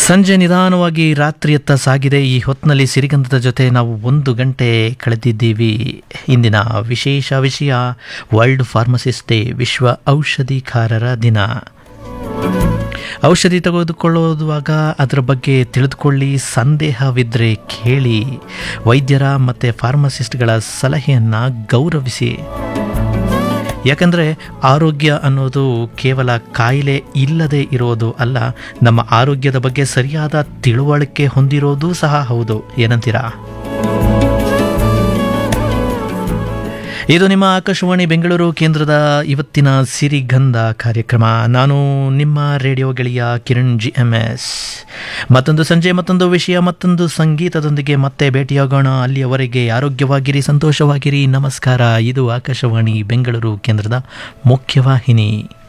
ಸಂಜೆ ನಿಧಾನವಾಗಿ ರಾತ್ರಿಯತ್ತ ಸಾಗಿದೆ ಈ ಹೊತ್ತಿನಲ್ಲಿ ಸಿರಿಗಂಧದ ಜೊತೆ ನಾವು ಒಂದು ಗಂಟೆ ಕಳೆದಿದ್ದೀವಿ ಇಂದಿನ ವಿಶೇಷ ವಿಷಯ ವರ್ಲ್ಡ್ ಫಾರ್ಮಸಿಸ್ಟ್ ಡೇ ವಿಶ್ವ ಔಷಧಿಕಾರರ ದಿನ ಔಷಧಿ ತೆಗೆದುಕೊಳ್ಳುವಾಗ ಅದರ ಬಗ್ಗೆ ತಿಳಿದುಕೊಳ್ಳಿ ಸಂದೇಹವಿದ್ದರೆ ಕೇಳಿ ವೈದ್ಯರ ಮತ್ತು ಫಾರ್ಮಸಿಸ್ಟ್ಗಳ ಸಲಹೆಯನ್ನು ಗೌರವಿಸಿ ಯಾಕಂದರೆ ಆರೋಗ್ಯ ಅನ್ನೋದು ಕೇವಲ ಕಾಯಿಲೆ ಇಲ್ಲದೆ ಇರೋದು ಅಲ್ಲ ನಮ್ಮ ಆರೋಗ್ಯದ ಬಗ್ಗೆ ಸರಿಯಾದ ತಿಳುವಳಿಕೆ ಹೊಂದಿರೋದು ಸಹ ಹೌದು ಏನಂತೀರಾ ಇದು ನಿಮ್ಮ ಆಕಾಶವಾಣಿ ಬೆಂಗಳೂರು ಕೇಂದ್ರದ ಇವತ್ತಿನ ಸಿರಿಗಂಧ ಕಾರ್ಯಕ್ರಮ ನಾನು ನಿಮ್ಮ ರೇಡಿಯೋ ಗೆಳೆಯ ಕಿರಣ್ ಜಿ ಎಮ್ ಎಸ್ ಮತ್ತೊಂದು ಸಂಜೆ ಮತ್ತೊಂದು ವಿಷಯ ಮತ್ತೊಂದು ಸಂಗೀತದೊಂದಿಗೆ ಮತ್ತೆ ಭೇಟಿಯಾಗೋಣ ಅಲ್ಲಿಯವರೆಗೆ ಆರೋಗ್ಯವಾಗಿರಿ ಸಂತೋಷವಾಗಿರಿ ನಮಸ್ಕಾರ ಇದು ಆಕಾಶವಾಣಿ ಬೆಂಗಳೂರು ಕೇಂದ್ರದ ಮುಖ್ಯವಾಹಿನಿ